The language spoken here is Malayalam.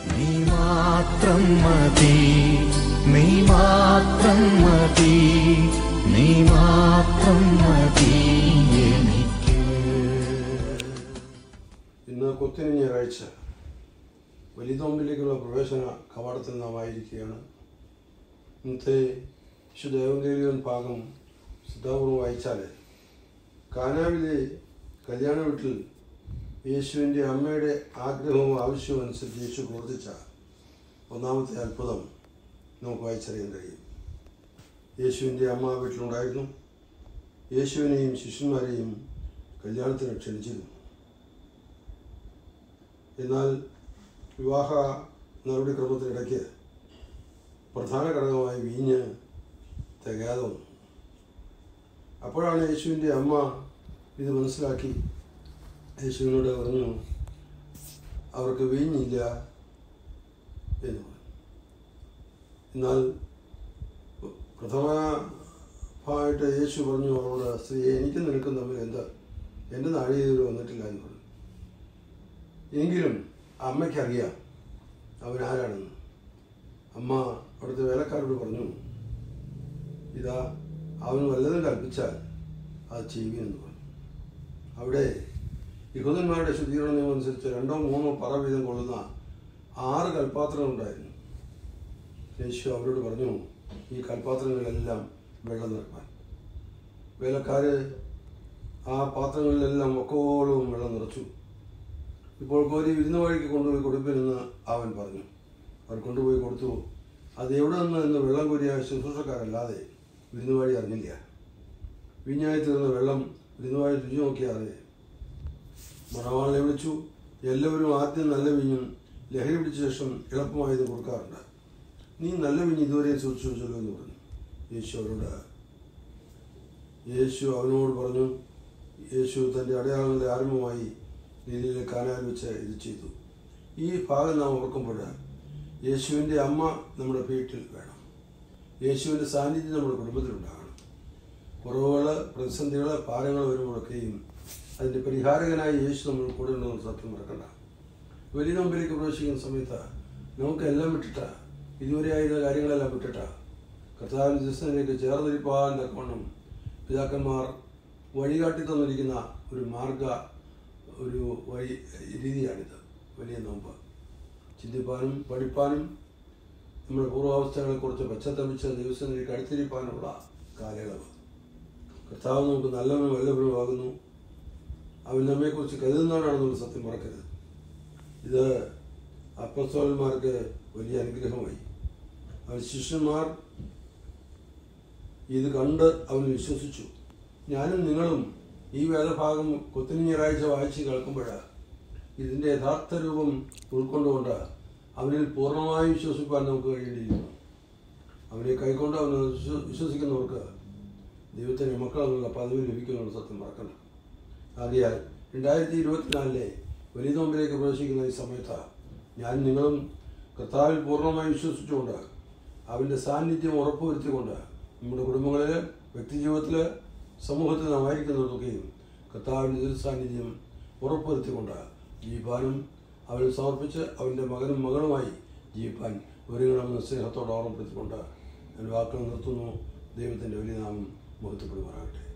നീ മാത്രം മതി നീ മാത്രം മതി നീ മാത്രം മതി എനിക്ക് ഇന്ന് കൊത്തിന് ഞായറാഴ്ച വലിയ നോമ്പിലേക്കുള്ള പ്രവേശന കവാടത്തിൽ നാം ആയിരിക്കുകയാണ് ഇന്നത്തെ വിശുദ്ധ ഏവങ്കേലിയൻ ഭാഗം ശ്രദ്ധാപൂർവം വായിച്ചാൽ കാനാവിലെ കല്യാണ വീട്ടിൽ യേശുവിൻ്റെ അമ്മയുടെ ആഗ്രഹവും ആവശ്യവും അനുസരിച്ച് യേശു പ്രവർത്തിച്ച ഒന്നാമത്തെ അത്ഭുതം നമുക്ക് വായിച്ചറിയാൻ കഴിയും യേശുവിൻ്റെ അമ്മ വീട്ടിലുണ്ടായിരുന്നു യേശുവിനെയും ശിഷ്യന്മാരെയും കല്യാണത്തിന് ക്ഷണിച്ചിരുന്നു എന്നാൽ വിവാഹ നടപടിക്രമത്തിനിടയ്ക്ക് പ്രധാന ഘടകമായി വീഞ്ഞ് തികയാതെ വന്നു അപ്പോഴാണ് യേശുവിൻ്റെ അമ്മ ഇത് മനസ്സിലാക്കി യേശുവിനോട് പറഞ്ഞു അവർക്ക് വീഞ്ഞില്ല എന്ന് പറഞ്ഞു എന്നാൽ പ്രഥമമായിട്ട് യേശു പറഞ്ഞു അവളോട് സ്ത്രീ എനിക്കും നിനക്കും തമ്മിൽ എന്താ എൻ്റെ നാഴികയിൽ വന്നിട്ടില്ല എന്ന് പറഞ്ഞു എങ്കിലും അമ്മയ്ക്കറിയാം അവൻ ആരാണെന്ന് അമ്മ അവിടുത്തെ വേലക്കാരോട് പറഞ്ഞു ഇതാ അവൻ വല്ലതും കൽപ്പിച്ചാൽ അത് ചെയ്യുമെന്ന് പറഞ്ഞു അവിടെ യഹൂദന്മാരുടെ ശുദ്ധീകരണ നിയമം അനുസരിച്ച് രണ്ടോ മൂന്നോ പറ വീതം കൊള്ളുന്ന ആറ് കൽപ്പാത്രങ്ങളുണ്ടായിരുന്നു യേശു അവരോട് പറഞ്ഞു ഈ കൽപ്പാത്രങ്ങളിലെല്ലാം വെള്ളം നിറക്കാൻ വേലക്കാര് ആ പാത്രങ്ങളിലെല്ലാം ഒക്കോളവും വെള്ളം നിറച്ചു ഇപ്പോൾ കോരി വിരുന്ന് വഴിക്ക് കൊണ്ടുപോയി കൊടുപ്പിനെന്ന് അവൻ പറഞ്ഞു അവർ കൊണ്ടുപോയി കൊടുത്തു അത് എവിടെ നിന്ന് എന്ന് വെള്ളം കോരിയ ശുശ്രൂഷക്കാരല്ലാതെ വിരുന്നുവാഴി അറിഞ്ഞില്ല വീഞ്ഞായി തീർന്ന വെള്ളം വിരുന്നുവാഴി രുചി നോക്കിയാതെ മണവാളിനെ വിളിച്ചു എല്ലാവരും ആദ്യം നല്ല വീഞ്ഞും ലഹരി പിടിച്ച ശേഷം എളുപ്പമായത് കൊടുക്കാറുണ്ട് നീ നല്ല വീഞ്ഞ് ഇതുവരെ സൂക്ഷിച്ചു വെച്ചല്ലോ എന്ന് പറഞ്ഞു യേശു അവരോട് യേശു അവനോട് പറഞ്ഞു യേശു തൻ്റെ അടയാളങ്ങളുടെ ആരംഭമായി ലീലയിലെ കാനാൽ വെച്ച് ഇത് ചെയ്തു ഈ ഭാഗം നാം ഓർക്കുമ്പോൾ യേശുവിൻ്റെ അമ്മ നമ്മുടെ വീട്ടിൽ വേണം യേശുവിൻ്റെ സാന്നിധ്യം നമ്മുടെ കുടുംബത്തിലുണ്ടാകണം കുറവുകൾ പ്രതിസന്ധികൾ ഭാരങ്ങൾ വരുമ്പോഴൊക്കെയും അതിൻ്റെ പരിഹാരകനായി യേശു നമ്മൾ കൂടെ ഉണ്ടെന്ന് സത്യം മറക്കണ്ട വലിയ നോമ്പിലേക്ക് പ്രവേശിക്കുന്ന സമയത്ത് നമുക്ക് എല്ലാം വിട്ടിട്ട ഇതുവരെ ആയിരുന്ന കാര്യങ്ങളെല്ലാം വിട്ടിട്ട കർത്താവിൻ്റെ ദിവസത്തിലേക്ക് ചേർന്നിരിപ്പാൻ തക്കവണ്ണം പിതാക്കന്മാർ വഴികാട്ടി തന്നിരിക്കുന്ന ഒരു മാർഗ ഒരു വഴി രീതിയാണിത് വലിയ നോമ്പ് ചിന്തിപ്പാനും പഠിപ്പാനും നമ്മുടെ പൂർവാവസ്ഥകളെക്കുറിച്ച് പശ്ചാത്തപിച്ച് ദിവസത്തിലേക്ക് അടുത്തിരിപ്പാനുള്ള കാലയളവ് കർത്താവ് നമുക്ക് നല്ലവനും വല്ലവനുമാകുന്നു അവൻ നമ്മെക്കുറിച്ച് കരുതുന്നവനാണെന്നുള്ള സത്യം മറക്കരുത് ഇത് അപ്പസ്തോലന്മാർക്ക് വലിയ അനുഗ്രഹമായി അവൻ ശിഷ്യന്മാർ ഇത് കണ്ട് അവൻ വിശ്വസിച്ചു ഞാനും നിങ്ങളും ഈ വേദഭാഗം കൊത്തിനി ഞായറാഴ്ച വായിച്ച് കേൾക്കുമ്പോഴാണ് ഇതിൻ്റെ യഥാർത്ഥ രൂപം ഉൾക്കൊണ്ടുകൊണ്ട് അവനിൽ പൂർണ്ണമായി വിശ്വസിപ്പാൻ നമുക്ക് കഴിയേണ്ടിയിരിക്കുന്നു അവനെ കൈക്കൊണ്ട് അവനെ വിശ്വ- വിശ്വസിക്കുന്നവർക്ക് ദൈവത്തിന് മക്കളെന്നുള്ള പദവി ലഭിക്കുമെന്നുള്ള സത്യം മറക്കണം ആകയാൽ രണ്ടായിരത്തി ഇരുപത്തിനാലിലെ വലിയ നോമ്പിലേക്ക് പ്രവേശിക്കുന്ന ഈ സമയത്ത് ഞാൻ നിങ്ങളും കർത്താവിൽ പൂർണ്ണമായി വിശ്വസിച്ചുകൊണ്ട് അവൻ്റെ സാന്നിധ്യം ഉറപ്പുവരുത്തിക്കൊണ്ട് നമ്മുടെ കുടുംബങ്ങളിൽ വ്യക്തിജീവിതത്തിൽ സമൂഹത്തിൽ നാം ആയിരിക്കുന്നിടത്തൊക്കെയും കർത്താവിൻ്റെ എതിർ സാന്നിധ്യം ഉറപ്പുവരുത്തിക്കൊണ്ട് ജീവിപ്പാനും അവനെ സമർപ്പിച്ച് അവൻ്റെ മകനും മകളുമായി ജീവിപ്പാൻ ഒരുങ്ങണമെന്ന് സ്നേഹത്തോടെ ഓർമ്മപ്പെടുത്തിക്കൊണ്ട് ഞാൻ വാക്കുകൾ നിർത്തുന്നു ദൈവത്തിൻ്റെ വലിയ നാമം മുഖത്തപ്പെടുമാറാകട്ടെ